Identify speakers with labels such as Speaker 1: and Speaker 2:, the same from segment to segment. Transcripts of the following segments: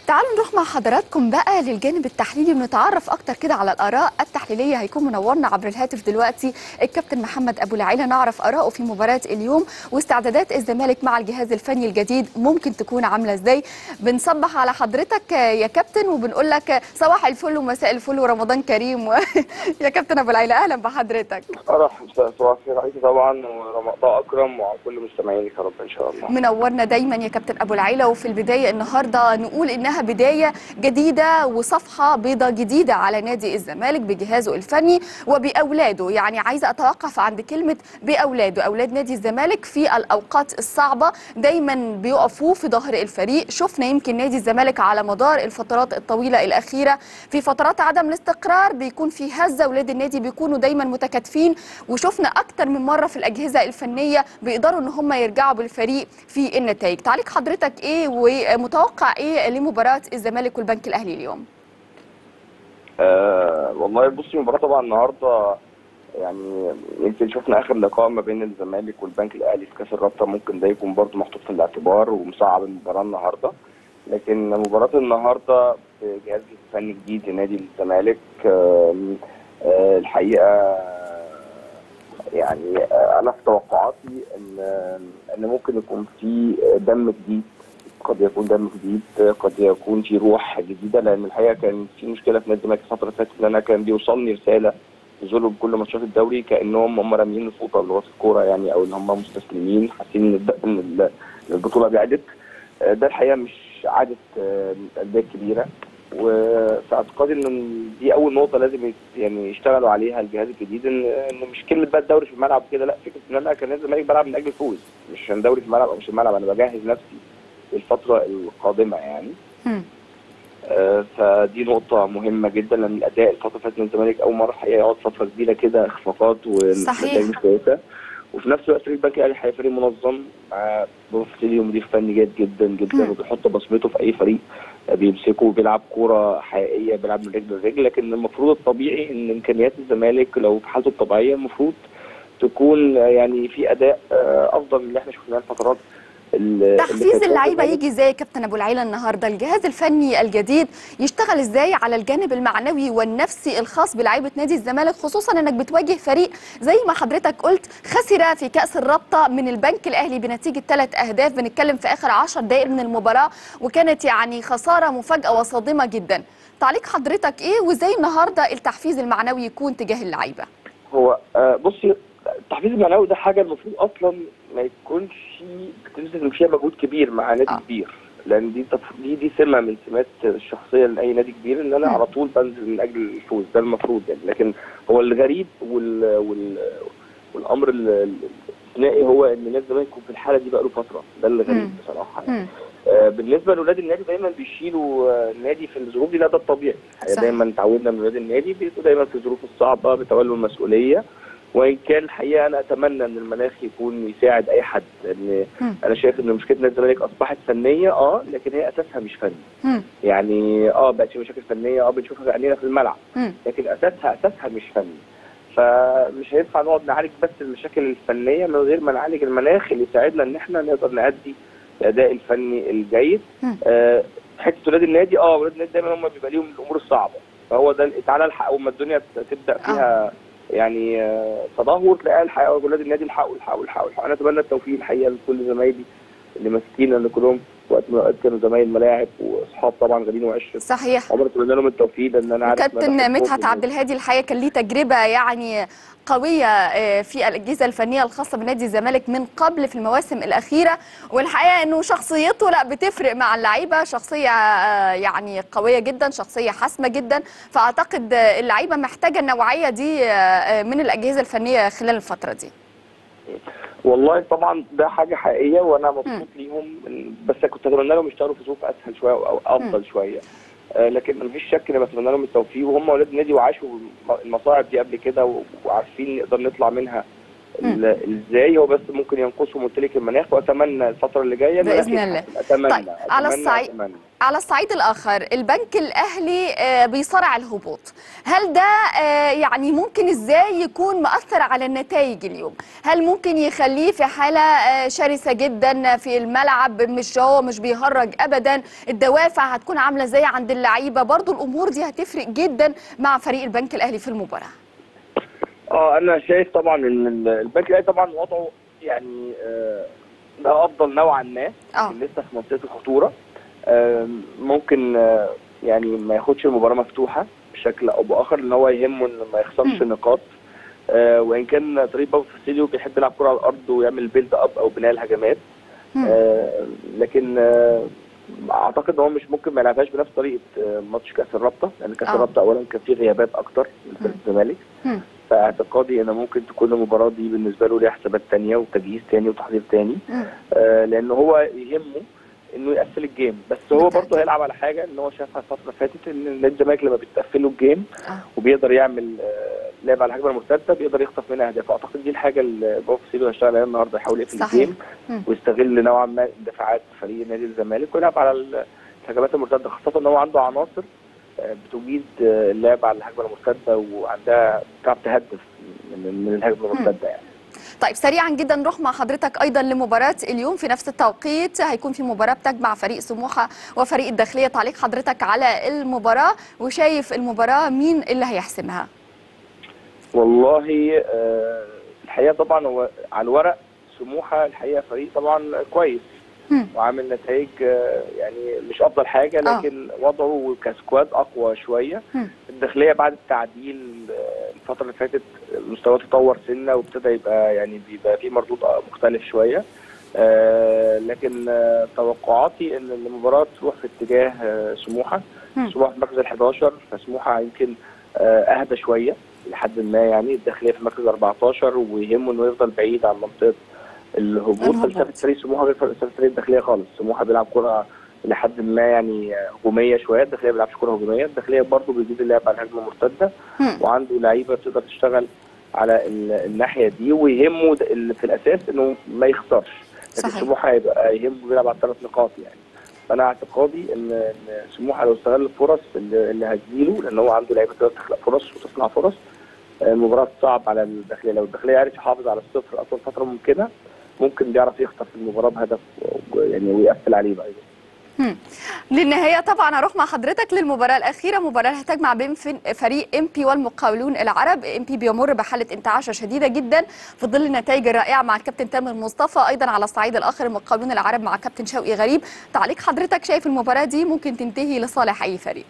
Speaker 1: تعالوا نروح مع حضراتكم بقى للجانب التحليلي ونتعرف اكتر كده على الاراء التحليليه هيكون منورنا عبر الهاتف دلوقتي الكابتن محمد ابو العيله نعرف اراءه في مباراه اليوم واستعدادات الزمالك مع الجهاز الفني الجديد ممكن تكون عامله ازاي بنصبح على حضرتك يا كابتن وبنقول لك صباح الفل ومساء الفل ورمضان كريم و... يا كابتن ابو العيله اهلا بحضرتك
Speaker 2: فرح صباح الخير عليكي طبعا ورمضان اكرم وعلى كل مستمعينك يا رب ان شاء الله
Speaker 1: منورنا دايما يا كابتن ابو العيله وفي البدايه النهارده نقول انها بدايه جديده وصفحه بيضه جديده على نادي الزمالك بجهازه الفني وباولاده يعني عايزه اتوقف عند كلمه باولاده اولاد نادي الزمالك في الاوقات الصعبه دايما بيقفوا في ظهر الفريق شفنا يمكن نادي الزمالك على مدار الفترات الطويله الاخيره في فترات عدم الاستقرار بيكون في هزه اولاد النادي بيكونوا دايما متكاتفين وشفنا اكتر من مره في الاجهزه الفنيه بيقدروا ان هم يرجعوا بالفريق في النتائج تعليق حضرتك ايه ومتوقع ايه لمباراه الزمالك والبنك الاهلي اليوم
Speaker 2: آه والله بصي المباراه طبعا النهارده يعني يمكن شفنا اخر لقاء ما بين الزمالك والبنك الاهلي في كاس الرابطه ممكن ده يكون برضه محطوط في الاعتبار ومصعب المباراه النهارده لكن مباراه النهارده بجهاز فني جديد لنادي الزمالك آه آه الحقيقه يعني انا في توقعاتي ان ان ممكن يكون في دم جديد قد يكون دم جديد قد يكون في روح جديده لان الحقيقه كان في مشكله في نادي الزمالك الفتره اللي فاتت ان انا كان بيوصلني رساله نزولوا بكل ماتشات الدوري كانهم هم راميين الفوطه اللي هو في الكوره يعني او ان هم مستسلمين حاسين ان البطوله بعدت ده الحقيقه مش عاده الانديه الكبيره وفي اعتقادي ان دي اول نقطه لازم يعني يشتغلوا عليها الجهاز الجديد ان ان مش كلمه بقى الدوري في الملعب كده لا فكره ان انا كنادي الزمالك بلعب من اجل الفوز مش عشان دوري في الملعب او مش الملعب انا بجهز نفسي للفتره القادمه يعني آه فدي نقطة مهمة جدا لأن الأداء الفترة اللي فاتت من الزمالك أول مرة الحقيقة يقعد فترة كبيرة كده إخفاقات ونتائج مش كويسة وفي نفس الوقت فريق البنك الأهلي الحقيقة فريق منظم مع بروفتيلي ومدير فني جيد جدا جدا وبيحط بصمته في أي فريق بيمسكه وبيلعب كوره حقيقيه بيلعب من رجل لرجل لكن المفروض الطبيعي ان امكانيات الزمالك لو في حالته الطبيعيه المفروض تكون يعني في اداء افضل من اللي احنا شفناه الفترات
Speaker 1: تحفيز اللعيبه يجي ازاي يا كابتن ابو العيله النهارده الجهاز الفني الجديد يشتغل ازاي على الجانب المعنوي والنفسي الخاص بلعيبه نادي الزمالك خصوصا انك بتواجه فريق زي ما حضرتك قلت خسر في كاس الرابطه من البنك الاهلي بنتيجه ثلاث اهداف بنتكلم في اخر 10 دقائق من المباراه وكانت يعني خساره مفاجاه وصادمه جدا تعليق حضرتك ايه وازاي النهارده التحفيز المعنوي يكون تجاه اللعيبه
Speaker 2: هو آه بصي التحفيز المعنوي ده حاجه المفروض اصلا ما يكونش بتبذل فيها مجهود كبير مع نادي آه. كبير لان دي دي دي سمه من سمات الشخصيه لاي نادي كبير ان انا على طول بنزل من اجل الفوز ده المفروض يعني لكن هو الغريب وال, وال والامر الاستثنائي هو ان نادي الزمالك يكون في الحاله دي بقى له فتره ده اللي غريب بصراحه يعني. آه بالنسبه لاولاد النادي دايما بيشيلوا آه النادي في الظروف دي لا ده الطبيعي دايما اتعودنا من اولاد النادي بيبقوا دايما في الظروف الصعبه بيتولوا المسؤوليه وان كان الحقيقه انا اتمنى ان المناخ يكون يساعد اي حد لان انا شايف ان مشكله نادي الزمالك اصبحت فنيه اه لكن هي اساسها مش فني
Speaker 1: مم.
Speaker 2: يعني اه بقت في مشاكل فنيه اه بنشوفها عينينا في الملعب
Speaker 1: مم.
Speaker 2: لكن اساسها اساسها مش فني فمش هينفع نقعد نعالج بس المشاكل الفنيه من غير ما نعالج المناخ اللي يساعدنا ان احنا نقدر نأدي الاداء الفني الجيد آه حته ولاد النادي اه ولاد النادي دايما هم بيبقى ليهم الامور الصعبه فهو ده تعالى الحق اول ما الدنيا تبدا فيها آه. يعني تدهور تلاقيها الحقيقه ولاد النادي الحقوا الحقوا الحقوا الحقوا انا اتمنى التوفيق الحقيقه لكل زمايلي اللي ماسكين لان كلهم وقت من الاوقات كانوا زمايل ملاعب واصحاب طبعا غاليين وعشره
Speaker 1: صحيح
Speaker 2: عمر اتمنى لهم التوفيق لان انا عارف
Speaker 1: كابتن مدحت عبد الهادي الحقيقه كان ليه تجربه يعني قويه في الاجهزه الفنيه الخاصه بنادي الزمالك من قبل في المواسم الاخيره والحقيقه انه شخصيته لا بتفرق مع اللعيبه شخصيه يعني قويه جدا شخصيه حاسمه جدا فاعتقد اللعيبه محتاجه النوعيه دي من الاجهزه الفنيه خلال الفتره دي
Speaker 2: والله طبعا ده حاجه حقيقيه وانا مبسوط ليهم بس كنت اتمنى لهم يشتغلوا في ظروف اسهل شويه او افضل شويه آه لكن مفيش شك ان بتمنى لهم التوفيق وهم اولاد النادي وعاشوا المصاعب دي قبل كده وعارفين نقدر نطلع منها ال- ازاي هو بس ممكن ينقصه ممتلك المناخ واتمنى الفتره اللي جايه إنه
Speaker 1: بإذن
Speaker 2: يحقق.
Speaker 1: الله.
Speaker 2: اتمنى
Speaker 1: طيب، على
Speaker 2: أتمنى-
Speaker 1: الصعيد-
Speaker 2: أتمنى.
Speaker 1: على الصعيد الآخر البنك الأهلي آه، بيصارع الهبوط هل ده آه، يعني ممكن إزاي يكون مؤثر على النتائج اليوم هل ممكن يخليه في حالة آه، شرسة جدا في الملعب مش هو مش بيهرج أبدا الدوافع هتكون عاملة ازاي عند اللعيبة برضو الأمور دي هتفرق جدا مع فريق البنك الأهلي في المباراة
Speaker 2: اه انا شايف طبعا ان ال- البنك الاهلي طبعا وضعه يعني آه، ده افضل نوعا ما
Speaker 1: اه
Speaker 2: لكن لسه في منطقه الخطوره آم، ممكن آه، يعني ما ياخدش المباراه مفتوحه بشكل او باخر ان هو يهمه ان ما يخسرش
Speaker 1: مم.
Speaker 2: نقاط آه، وان كان طريق بابا فاسيليو بيحب يلعب كره على الارض ويعمل بيلد اب او بناء الهجمات
Speaker 1: مم.
Speaker 2: آه، لكن آه، اعتقد ان هو مش ممكن ما يلعبهاش بنفس طريقه آه، ماتش كاس الرابطه لان كاس
Speaker 1: آه.
Speaker 2: الرابطه اولا كان فيه غيابات اكتر من فريق
Speaker 1: مم.
Speaker 2: الزمالك
Speaker 1: مم.
Speaker 2: فاعتقادي ان ممكن تكون المباراه دي بالنسبه له ليها حسابات تانية وتجهيز تاني وتحضير تاني
Speaker 1: مم.
Speaker 2: آه لان هو يهمه انه يقفل الجيم بس هو
Speaker 1: بالتأكيد.
Speaker 2: برضه هيلعب على حاجه ان هو شافها الفتره اللي فاتت ان نادي الزمالك لما بتقفله الجيم
Speaker 1: آه.
Speaker 2: وبيقدر يعمل آه لعب على الهجمه المرتده بيقدر يخطف منها اهداف اعتقد دي الحاجه اللي بابا سيدو هيشتغل عليها النهارده يحاول يقفل
Speaker 1: صحيح.
Speaker 2: الجيم
Speaker 1: مم.
Speaker 2: ويستغل نوعا ما دفاعات فريق نادي الزمالك ويلعب على ال- الهجمات المرتده خاصه ان هو عنده عناصر آه، بتجيد آه، اللعب على الهجمه المرتده وعندها بتعرف تهدف من من الهجمه المرتده يعني
Speaker 1: طيب سريعا جدا نروح مع حضرتك ايضا لمباراه اليوم في نفس التوقيت هيكون في مباراه بتجمع فريق سموحه وفريق الداخليه تعليق حضرتك على المباراه وشايف المباراه مين اللي هيحسمها
Speaker 2: والله آه، الحقيقه طبعا هو على الورق سموحه الحقيقه فريق طبعا كويس
Speaker 1: مم.
Speaker 2: وعامل نتائج آه، يعني مش افضل حاجه
Speaker 1: آه.
Speaker 2: لكن وضعه كسكواد اقوى شويه
Speaker 1: مم.
Speaker 2: الداخليه بعد التعديل آه، الفتره اللي فاتت مستواه تطور سنه وابتدى يبقى يعني بيبقى فيه مردود مختلف شويه آه، لكن آه، توقعاتي ان المباراه تروح في اتجاه آه، سموحه
Speaker 1: مم.
Speaker 2: سموحه في المركز ال 11 فسموحه يمكن آه، اهدى شويه لحد ما يعني الداخليه في المركز 14 ويهمه انه يفضل بعيد عن منطقه الهبوط
Speaker 1: الهبوط.
Speaker 2: فلسفه فريق سموحه غير فلسفه فريق الداخليه خالص سموحه بيلعب كره لحد ما يعني هجوميه شويه الداخليه ما بيلعبش كره هجوميه الداخليه برضه بيجيد اللعب على الهجمه المرتده
Speaker 1: مم.
Speaker 2: وعنده لعيبه تقدر تشتغل على ال- الناحيه دي ويهمه د- ال- في الاساس انه ما يخسرش لكن
Speaker 1: صحيح.
Speaker 2: سموحه هيبقى يهمه بيلعب على ثلاث نقاط يعني فانا اعتقادي ان إن سموحه لو استغل الفرص اللي, اللي هتجيله لان هو عنده لعيبه تقدر تخلق فرص وتصنع فرص آه، المباراه صعب على الداخليه لو الداخليه عرف يحافظ على الصفر اطول فتره ممكنه ممكن بيعرف يخطف المباراه بهدف و- يعني ويقفل عليه بقى
Speaker 1: مم. للنهايه طبعا هروح مع حضرتك للمباراه الاخيره مباراه هتجمع بين فن- فريق ام بي والمقاولون العرب ام بي بيمر بحاله انتعاشه شديده جدا في ظل النتائج الرائعه مع الكابتن تامر مصطفى ايضا على الصعيد الاخر المقاولون العرب مع كابتن شوقي غريب تعليق حضرتك شايف المباراه دي ممكن تنتهي لصالح اي فريق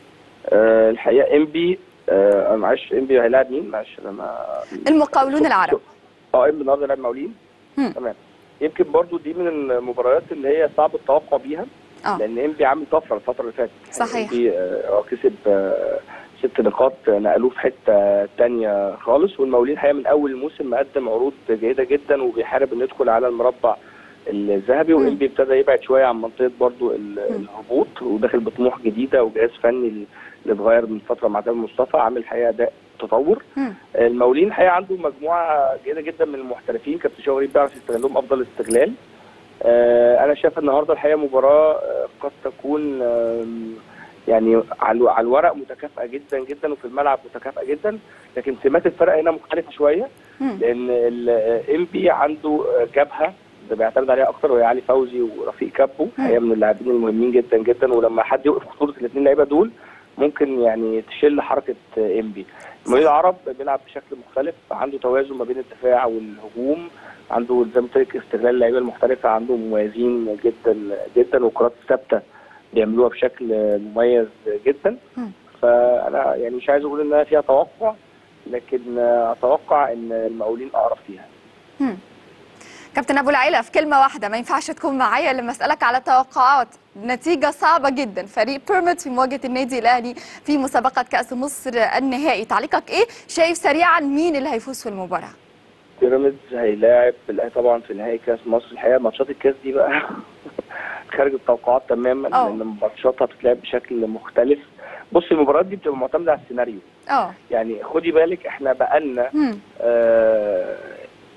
Speaker 2: أه الحقيقه ام بي أه معلش ام بي هيلاعب مين معلش انا ما
Speaker 1: المقاولون العرب
Speaker 2: اه ام بي النهارده لعب مقاولين
Speaker 1: مم.
Speaker 2: تمام يمكن برضو دي من المباريات اللي هي صعب التوقع بيها
Speaker 1: اه
Speaker 2: لان ام بي عامل طفره الفتره اللي فاتت
Speaker 1: صحيح.
Speaker 2: ام بي هو كسب آه، ست نقاط آه، نقلوه في حته تانية خالص والمقاولين الحقيقه من اول الموسم مقدم عروض جيده جدا وبيحارب انه يدخل على المربع الذهبي
Speaker 1: مم.
Speaker 2: وام بي ابتدى يبعد شويه عن منطقه برضو ال-
Speaker 1: مم.
Speaker 2: الهبوط وداخل بطموح جديده وجهاز فني اللي اتغير من فتره مع تامر مصطفى عامل الحقيقه اداء تطور
Speaker 1: مم.
Speaker 2: المقاولين الحقيقه عنده مجموعه جيده جدا من المحترفين كابتن شوقي غريب بيعرف يستغلهم افضل استغلال آه، انا شايف النهارده الحقيقه مباراه آه، قد تكون آم، يعني على على الورق متكافئه جدا جدا وفي الملعب متكافئه جدا لكن سمات الفرق هنا مختلفه شويه
Speaker 1: مم.
Speaker 2: لان الام بي عنده آه، جبهه ده بيعتمد عليها اكتر وهي علي فوزي ورفيق كابو هي من اللاعبين المهمين جدا جدا ولما حد يوقف خطوره الاثنين لعيبه دول ممكن يعني تشل حركه ام بي المقاولين العرب بيلعب بشكل مختلف عنده توازن ما بين الدفاع والهجوم عنده زي ما قلت لك استغلال اللعيبه المحترفه عنده مميزين جدا جدا والكرات الثابته بيعملوها بشكل مميز جدا
Speaker 1: مم.
Speaker 2: فانا يعني مش عايز اقول انها فيها توقع لكن اتوقع ان المقاولين اقرب فيها
Speaker 1: مم. كابتن ابو العيله في كلمه واحده ما ينفعش تكون معايا لما اسالك على توقعات نتيجه صعبه جدا فريق بيراميدز في مواجهه النادي الاهلي في مسابقه كاس مصر النهائي تعليقك ايه شايف سريعا مين اللي هيفوز في المباراه
Speaker 2: بيراميدز هيلاعب الأهلي طبعا في نهائي كاس مصر الحقيقه ماتشات الكاس دي بقى خارج التوقعات تماما
Speaker 1: أه.
Speaker 2: لان ماتشاتها بتتلعب بشكل مختلف بص المباريات دي بتبقى معتمده على السيناريو
Speaker 1: اه
Speaker 2: يعني خدي بالك احنا بقالنا
Speaker 1: مم.
Speaker 2: آه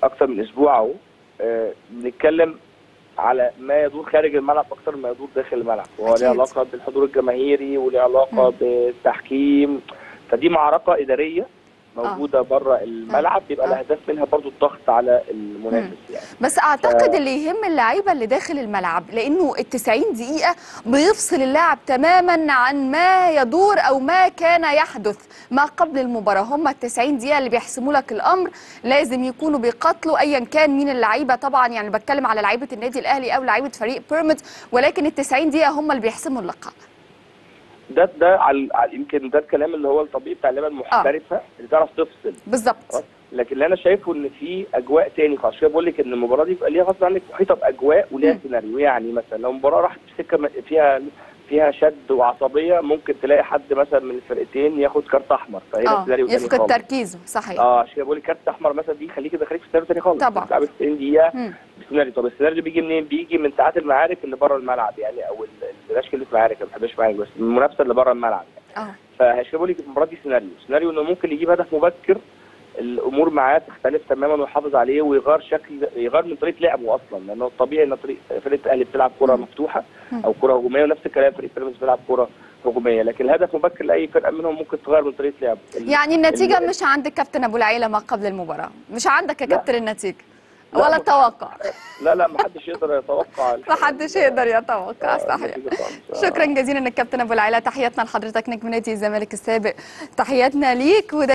Speaker 2: اكتر من اسبوع اهو آه، بنتكلم على ما يدور خارج الملعب اكتر ما يدور داخل الملعب وهو
Speaker 1: أكيد.
Speaker 2: له علاقه بالحضور الجماهيري وله علاقه
Speaker 1: مم.
Speaker 2: بالتحكيم فدي معركه اداريه موجوده بره الملعب بيبقى
Speaker 1: آه.
Speaker 2: الاهداف منها برضو الضغط على المنافس يعني
Speaker 1: بس اعتقد اللي يهم اللعيبه اللي داخل الملعب لانه ال 90 دقيقه بيفصل اللاعب تماما عن ما يدور او ما كان يحدث ما قبل المباراه هم ال 90 دقيقه اللي بيحسموا لك الامر لازم يكونوا بيقاتلوا ايا كان مين اللعيبه طبعا يعني بتكلم على لعيبه النادي الاهلي او لعيبه فريق بيراميدز ولكن ال 90 دقيقه هم اللي بيحسموا اللقاء
Speaker 2: ده ده على على- يمكن ده الكلام اللي هو الطبيعي بتاع اللعيبه المحترفه اللي تعرف تفصل
Speaker 1: بالظبط
Speaker 2: خلاص؟ لكن اللي انا شايفه ان في اجواء تاني خلاص شويه بقول لك ان المباراه دي بيبقى ليها غصب عنك محيطه باجواء وليها
Speaker 1: مم.
Speaker 2: سيناريو يعني مثلا لو مباراه راحت في سكه م- فيها فيها شد وعصبيه ممكن تلاقي حد مثلا من الفرقتين ياخد كارت احمر فهنا
Speaker 1: اه
Speaker 2: سيناريو تاني
Speaker 1: يفقد
Speaker 2: خالص
Speaker 1: تركيزه صحيح
Speaker 2: اه عشان كده بقول لك كارت احمر مثلا دي خليك دخليك في سيناريو تاني خالص
Speaker 1: طبعا.
Speaker 2: بتلعب 90 دقيقه
Speaker 1: مم.
Speaker 2: بسيناريو طب السيناريو اللي بيجي منين؟ بيجي من ساعات المعارك اللي بره الملعب يعني او ال- بلاش كلمه معارك ما بحبش معارك بس المنافسه اللي بره الملعب يعني.
Speaker 1: اه
Speaker 2: فعشان بقول لك المباراه دي سيناريو سيناريو انه ممكن يجيب هدف مبكر الامور معاه تختلف تماما ويحافظ عليه ويغير شكل يغير من طريقه لعبه اصلا لانه الطبيعي ان طريق فرقه الاهلي بتلعب كره
Speaker 1: مم.
Speaker 2: مفتوحه
Speaker 1: مم.
Speaker 2: او كره هجوميه ونفس الكلام فريق بيراميدز بيلعب كره هجوميه لكن الهدف مبكر لاي فرقه منهم ممكن تغير من طريقه لعبه ال-
Speaker 1: يعني النتيجه
Speaker 2: ال-
Speaker 1: مش عند كابتن ابو العيله ما قبل المباراه مش عندك يا
Speaker 2: لا.
Speaker 1: كابتن النتيجه
Speaker 2: لا،
Speaker 1: ولا
Speaker 2: ما-
Speaker 1: التوقع
Speaker 2: لا لا ما حدش يقدر يتوقع
Speaker 1: ما حدش يقدر يتوقع
Speaker 2: آه،
Speaker 1: صحيح
Speaker 2: النتيجة خالص. آه.
Speaker 1: شكرا جزيلا الكابتن ابو العيله تحياتنا لحضرتك نجم نادي الزمالك السابق تحياتنا ليك وده